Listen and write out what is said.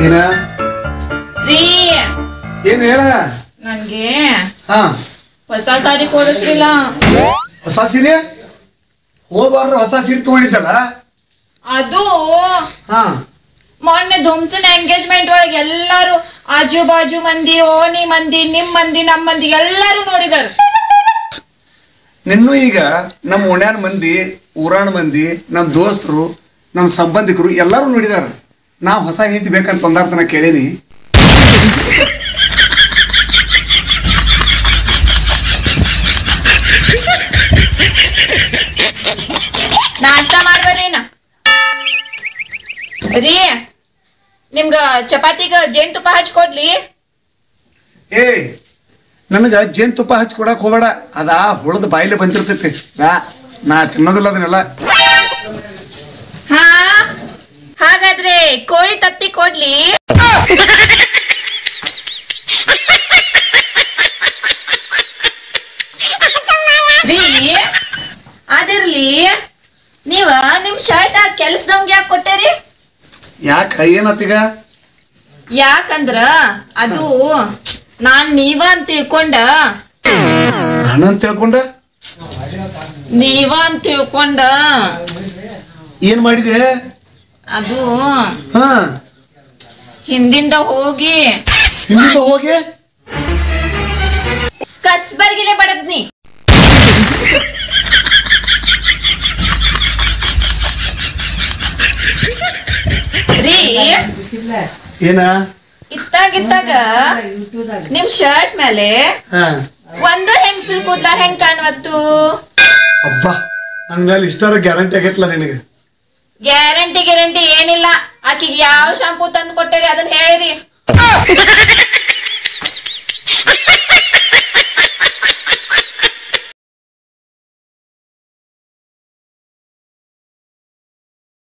ಏನ ರೀ ಏನ್ ಹೇಳ ನನ್ಗೆ ಹಾ ಹೊಸ ಸಾರಿ ಕೊಡಿಸ್ಲಿಲ್ಲ ಹೊಸ ಸೀರೆ ಹೋದ ವಾರ ಹೊಸ ಸೀರೆ ತಗೊಂಡಿದ್ದಲ್ಲ ಅದು ಹಾ ಮೊನ್ನೆ ಧುಮ್ಸನ್ ಎಂಗೇಜ್ಮೆಂಟ್ ಒಳಗೆ ಎಲ್ಲಾರು ಆಜು ಬಾಜು ಮಂದಿ ಓಣಿ ಮಂದಿ ನಿಮ್ ಮಂದಿ ನಮ್ ಮಂದಿ ಎಲ್ಲಾರು ನೋಡಿದಾರು ನಿನ್ನೂ ಈಗ ನಮ್ಮ ಓಣ್ಯಾನ ಮಂದಿ ಊರಾಣ ಮಂದಿ ನಮ್ಮ ದೋಸ್ತರು ನಮ್ಮ ಸಂಬಂಧಿಕರು ಎಲ್ಲರೂ ನೋಡಿದಾರ ನಾವು ಹೊಸ ಹೆಂಡತಿ ಬೇಕಂತ ಒಂದಾರ್ತನ ಕೇಳೀನಿ ನಾಷ್ಟ ಮಾಡ್ಬರೇನ ರೀ ನಿಮ್ಗ ಚಪಾತಿಗ ಜೇನ್ತುಪ್ಪ ಹಚ್ಕೊಡ್ಲಿ ಏ ನನಗೆ ಜೇನುತುಪ್ಪ ಹಚ್ಚಿ ಕೊಡಕ್ ಹೋಗಬೇಡ ಅದಾ ಹುಳದ ಬಾಯಿಲೆ ಬಂದಿರ್ತೈತಿ ನಾ ನಾ ತಿನ್ನೋದಿಲ್ಲ ಅದನ್ನೆಲ್ಲ ಹಾ ಹಾಗಾದ್ರೆ ಕೋಳಿ ತತ್ತಿ ಕೊಡ್ಲಿ ರೀ ಅದಿರ್ಲಿ ನೀವ ನಿಮ್ ಶರ್ಟ್ ಆ ಕೆಲ್ಸದವ್ಗೆ ಯಾಕೆ ಕೊಟ್ಟೇರಿ ಯಾಕೆ ಏನತ್ತೀಗ ಯಾಕಂದ್ರ ಅದು ನಾನ್ ನೀವ ಅಂತ ತಿಳ್ಕೊಂಡ ನಾನಂತ ತಿಳ್ಕೊಂಡ ನೀವ ಅಂತ ತಿಳ್ಕೊಂಡ ಏನ್ ಮಾಡಿದೆ ಅದು ಹಾ ಹಿಂದಿಂದ ಹೋಗಿ ಹಿಂದಿಂದ ಹೋಗಿ ಕಸ್ಬರ್ಗಿಲೆ ಬಡದ್ನಿ ರೀ ಏನ ಇತ್ತಾಗಿದ್ದಾಗ ನಿಮ್ ಶರ್ಟ್ ಮೇಲೆ ಹಾ ಒಂದು ಹೆಂಗ್ಸರ್ ಕೂದ್ಲ ಹೆಂಗ್ ಕಾಣ್ವತ್ತು ಅಬ್ಬ ನನ್ ಮೇಲೆ ಇಷ್ಟಾರ ಗ್ಯಾರಂಟಿ ಆಗೈತ್ಲ ನಿನಗೆ ಗ್ಯಾರಂಟಿ ಗ್ಯಾರಂಟಿ ಏನಿಲ್ಲ ಆಕಿಗೆ ಯಾವ ಶಾಂಪೂ ತಂದು ಕೊಟ್ಟೇರಿ ಅದನ್ನ ಹೇಳಿರಿ